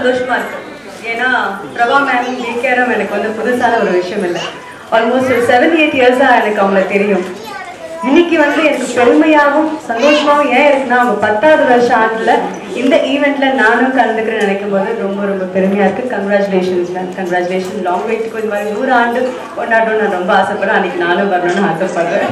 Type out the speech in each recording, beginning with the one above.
சந்தோஷமா இருக்கு ஏன்னா பிரபா மேம் விகேரம் எனக்கு வந்து புதுசான ஒரு விஷயம் இல்லை ஆல்மோஸ்ட் ஒரு செவன் எயிட் இயர்ஸா எனக்கு அவங்கள தெரியும் இன்னைக்கு வந்து எனக்கு பெருமையாகவும் சந்தோஷமாகவும் ஏன் இருக்குன்னா அவங்க பத்தாவது வருஷம் ஆண்டுல இந்த ஈவெண்ட்ல நானும் கலந்துக்கிறேன்னு நினைக்கும் போது ரொம்ப ரொம்ப பெருமையா இருக்கு கங்க்ராச்சுலேஷன்ஸ் மேம் கங்க்ராச்சுலேஷன் லாங் வெயிட்டுக்கு இந்த மாதிரி நூறு ஆண்டு கொண்டாடணும்னு நான் ரொம்ப ஆசைப்படுறேன் அன்னைக்கு நானும் வரணும்னு ஆசைப்படுறேன்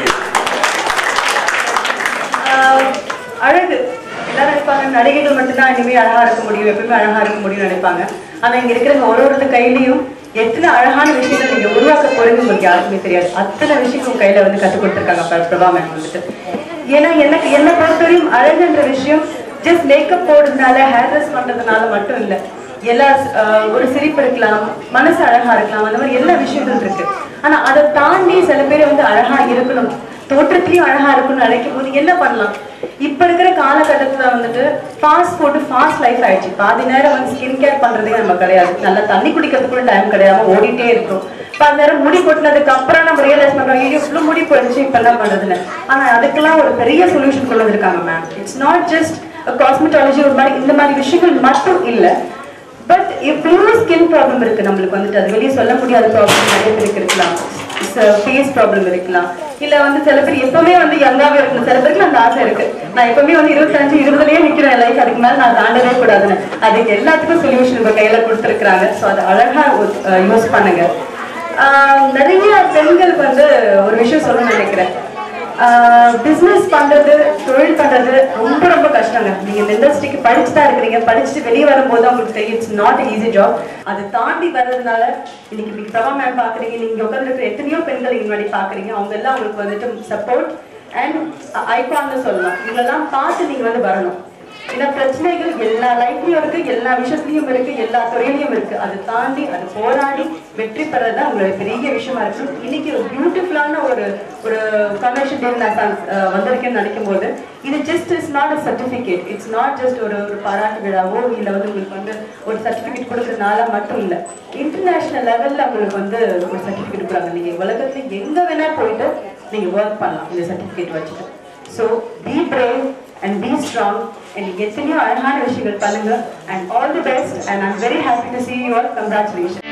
ஆஹ் அழகு எல்லாரும் நினைப்பாங்க நடிகைகள் மட்டும்தான் இனிமே அழகா இருக்க முடியும் எப்பவுமே அழகா இருக்க முடியும்னு நினைப்பாங்க ஆனா இங்க இருக்கிறவங்க ஒரு ஒரு கையிலையும் எத்தனை அழகான விஷயங்கள் நீங்க உருவாக்க போறீங்க உங்களுக்கு யாருக்குமே தெரியாது அத்தனை விஷயங்கள் உங்க கையில வந்து கற்றுக் கொடுத்துருக்காங்க பிர- பிரபா மேம் வந்துட்டு ஏன்னா எனக்கு என்னை பொறுத்தவரையும் அழகுன்ற விஷயம் ஜஸ்ட் மேக்கப் போடுறதுனால ஹேர் ட்ரெஸ் பண்றதுனால மட்டும் இல்ல எல்லா ஆஹ், ஒரு சிரிப்பு இருக்கலாம் மனசு அழகா இருக்கலாம் அந்த மாதிரி எல்லா விஷயங்களும் இருக்கு ஆனா அதை தாண்டி சில பேர் வந்து அழகா இருக்கணும் தோற்றத்திலையும் அழகா இருக்கும்னு நினைக்கும் போது என்ன பண்ணலாம் இப்ப இருக்கிற காலகட்டத்துல வந்துட்டு ஃபாஸ்ட் ஃபுட் ஃபாஸ்ட் லைஃப் ஆயிடுச்சு பாதி நேரம் வந்து ஸ்கின் கேர் பண்றதே நம்ம கிடையாது நல்லா தண்ணி குடிக்கிறதுக்கு கூட டைம் கிடையாம ஓடிட்டே இருக்கும் பாதி நேரம் முடி கொட்டினதுக்கு அப்புறம் நம்ம ரியலைஸ் பண்றோம் ஐயோ இவ்வளவு முடி போயிடுச்சு இப்ப என்ன பண்றதுன்னு ஆனா அதுக்கெல்லாம் ஒரு பெரிய சொல்யூஷன் கொண்டு வந்திருக்காங்க ma'am it's not just cosmetology ஒரு மாதிரி இந்த மாதிரி விஷயங்கள் மட்டும் இல்ல பட் எவ்வளோ ஸ்கின் ப்ராப்ளம் இருக்கு நம்மளுக்கு வந்துட்டு அது வெளியே சொல்ல முடியாத ப்ராப்ளம் நிறைய பேருக்கு இருக்கலாம் ஃபேஸ் ப்ராப்ளம் இருக்கலாம் இல்ல வந்து சில பேர் எப்பவுமே வந்து யங்காவே இருக்கணும் சில பேருக்கு அந்த ஆசை இருக்கு நான் எப்பவுமே வந்து இருபத்தஞ்சு இருபதுலயே நிக்கிறேன் லைஃப் அதுக்கு மேல நான் தாண்டவே கூடாதுன்னு அதுக்கு எல்லாத்துக்கும் சொல்யூஷன் உங்க கையில கொடுத்துருக்காங்க ஸோ அதை அழகா யூஸ் பண்ணுங்க ஆஹ் நிறைய பெண்களுக்கு வந்து ஒரு விஷயம் சொல்லணும்னு நினைக்கிறேன் பிசினஸ் பண்றது தொழில் பண்றது ரொம்ப ரொம்ப கஷ்டங்க நீங்க இந்த இண்டஸ்ட்ரிக்கு படிச்சு தான் இருக்கிறீங்க படிச்சுட்டு வெளியே வரும்போது தான் உங்களுக்கு தெரியும் இட்ஸ் நாட் ஈஸி ஜாப் அதை தாண்டி வர்றதுனால இன்னைக்கு இன்னைக்கு பிரபா மேம் பாக்குறீங்க நீங்க உட்கார்ந்து எத்தனையோ பெண்கள் இங்க முன்னாடி பாக்குறீங்க அவங்க எல்லாம் உங்களுக்கு வந்துட்டு சப்போர்ட் அண்ட் ஐகான்னு சொல்லலாம் இவங்களெல்லாம் பார்த்து நீங்க வந்து வரணும் ஏன்னா பிரச்சனைகள் எல்லா லைஃப்லயும் இருக்கு எல்லா விஷயத்துலயும் இருக்கு எல்லா துறையிலயும் இருக்கு அதை தாண்டி அது போராடி வெற்றி பெறதான் உங்களோட பெரிய விஷயமா இருக்கு இன்னைக்கு ஒரு பியூட்டிஃபுல்லான ஒரு ஒரு கன்வென்ஷன் டே நான் ச- அஹ் வந்திருக்கேன்னு நினைக்கும் போது இது just is not a certificate it's not just ஒரு ஒரு பாராட்டு விழாவோ இல்ல வந்து உங்களுக்கு வந்து ஒரு சர்டிபிகேட் கொடுக்கறதுனால மட்டும் இல்ல இன்டர்நேஷனல் லெவல்ல உங்களுக்கு வந்து ஒரு சர்டிபிகேட் கொடுக்குறாங்க நீங்க உலகத்துல எங்க வேணா போயிட்டு நீங்க ஒர்க் பண்ணலாம் இந்த சர்டிபிகேட் வச்சுட்டு so be brave and be strong and நீங்க எத்தனையோ அழகான விஷயங்கள் பண்ணுங்க and all the best and I'm very happy to see you all congratulations